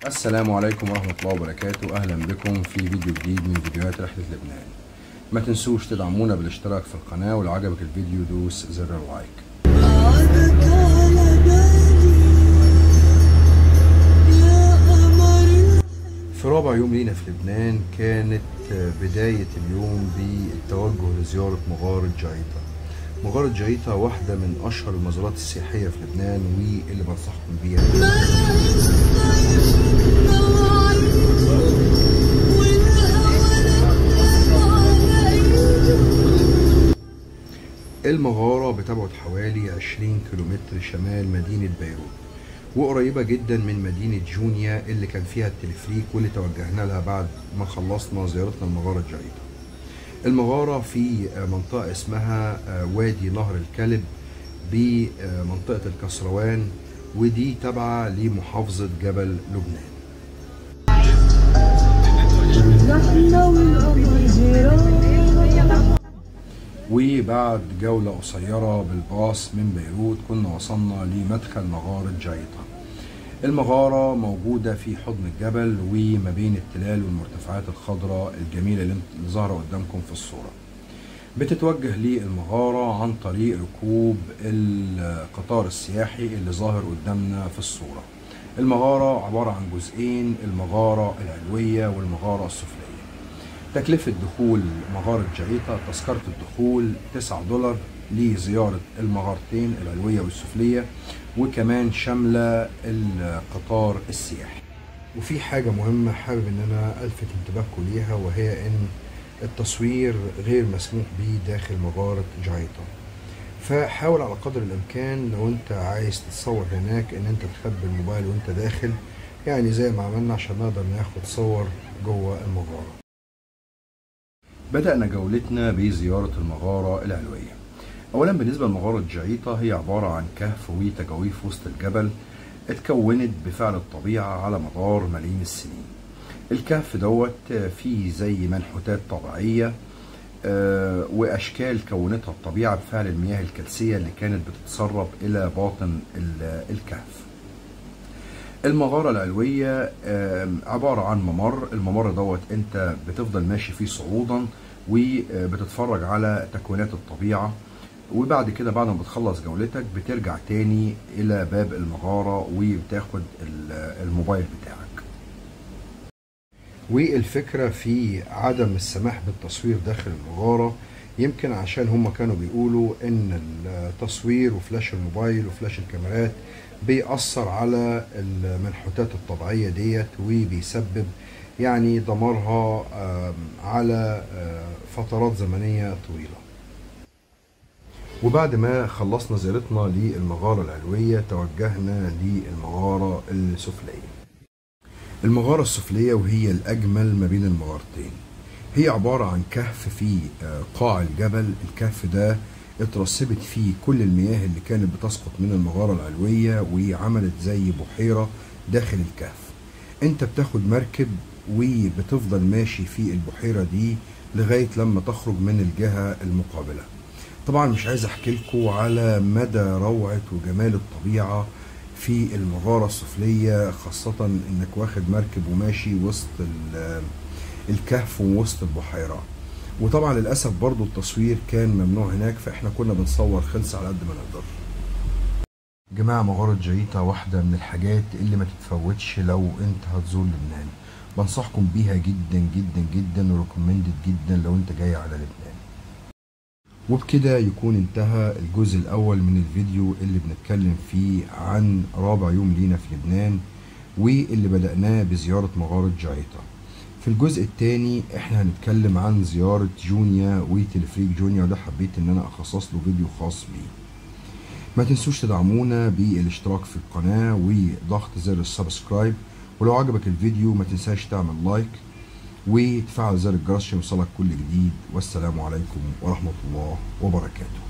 السلام عليكم ورحمة الله وبركاته أهلا بكم في فيديو جديد من فيديوهات رحلة لبنان ما تنسوش تدعمونا بالاشتراك في القناة ولو عجبك الفيديو دوس زر اللايك عادك على بالي يا قمر في رابع يوم لينا في لبنان كانت بداية اليوم بالتوجه لزيارة مغارة جايطة مغارة جايطة واحدة من أشهر المزارات السياحية في لبنان واللي بنصحكم بيها ما الصيف مواعيد والهوى لفلف على ايده المغارة بتبعد حوالي 20 كيلومتر شمال مدينة بيروت وقريبة جدا من مدينة جونيا اللي كان فيها التلفريك واللي توجهنا لها بعد ما خلصنا زيارتنا لمغارة جايطة المغارة في منطقة اسمها وادي نهر الكلب بمنطقة الكسروان ودي تابعة لمحافظة جبل لبنان نحن والقمر جيران وبعد جولة قصيرة بالباص من بيروت كنا وصلنا لمدخل مغارة جايطة المغارة موجودة في حضن الجبل وما بين التلال والمرتفعات الخضراء الجميلة اللي انت- اللي ظاهرة قدامكم في الصورة بتتوجه للمغارة عن طريق ركوب القطار السياحي اللي ظاهر قدامنا في الصورة المغارة عبارة عن جزئين المغارة العلوية والمغارة السفلية تكلفة دخول مغارة جايطة تذكرة الدخول 9 دولار لزيارة المغارتين العلوية والسفلية وكمان شاملة القطار السياحي وفي حاجة مهمة حابب ان انا الفت انتباهكم ليها وهي ان التصوير غير مسموح به داخل مغارة جايطة فحاول على قدر الامكان لو انت عايز تتصور هناك ان انت تخبي الموبايل وانت داخل يعني زي ما عملنا عشان نقدر ناخد صور جوه المغارة بدأنا جولتنا بزيارة المغارة العلوية أولا بالنسبة لمغارة جعيطة هي عبارة عن كهف وتجاويف وسط الجبل اتكونت بفعل الطبيعة على مدار ملايين السنين الكهف دوت فيه زي منحوتات طبيعية آه، وأشكال كونتها الطبيعة بفعل المياه الكلسية اللي كانت بتتسرب إلى باطن ال- الكهف المغارة العلوية آم، عبارة عن ممر الممر دوت انت بتفضل ماشي فيه صعودا وبتتفرج على تكوينات الطبيعة وبعد كده بعد ما بتخلص جولتك بترجع تاني الى باب المغارة وبتاخد ال- الموبايل بتاعك والفكرة في عدم السماح بالتصوير داخل المغارة يمكن عشان هم كانوا بيقولوا ان التصوير وفلاش الموبايل وفلاش الكاميرات بيأثر على المنحوتات الطبيعية ديت وبيسبب يعني دمارها آم، على آه، فترات زمنية طويلة وبعد ما خلصنا زيارتنا للمغارة العلوية توجهنا للمغارة السفلية المغارة السفلية وهي الأجمل ما بين المغارتين هي عبارة عن كهف في آه، قاع الجبل الكهف ده اترسبت فيه كل المياه اللي كانت بتسقط من المغارة العلوية وعملت زي بحيرة داخل الكهف انت بتاخد مركب وبتفضل ماشي في البحيرة دي لغاية لما تخرج من الجهة المقابلة طبعا مش عايز احكي لكم على مدى روعة وجمال الطبيعة في المغارة السفلية خاصة انك واخد مركب وماشي وسط ال- الكهف ووسط البحيرة وطبعا للأسف برضو التصوير كان ممنوع هناك فاحنا كنا بنصور خلص على قد ما نقدر جماعة مغارة جايطة واحدة من الحاجات اللي ما تتفوتش لو انت هتزور لبنان بنصحكم بيها جدا جدا جدا وريكومندد جدا لو انت جاي على لبنان وبكده يكون انتهى الجزء الأول من الفيديو اللي بنتكلم فيه عن رابع يوم لينا في لبنان واللي بدأناه بزيارة مغارة جايطة في الجزء الثاني احنا هنتكلم عن زيارة جونيا وتلفريك جونيا وده حبيت ان انا اخصص له فيديو خاص بيه ما تنسوش تدعمونا بالاشتراك في القناة وضغط زر السبسكرايب ولو عجبك الفيديو ما تنساش تعمل لايك وتفعل زر الجرس عشان يوصلك كل جديد والسلام عليكم ورحمة الله وبركاته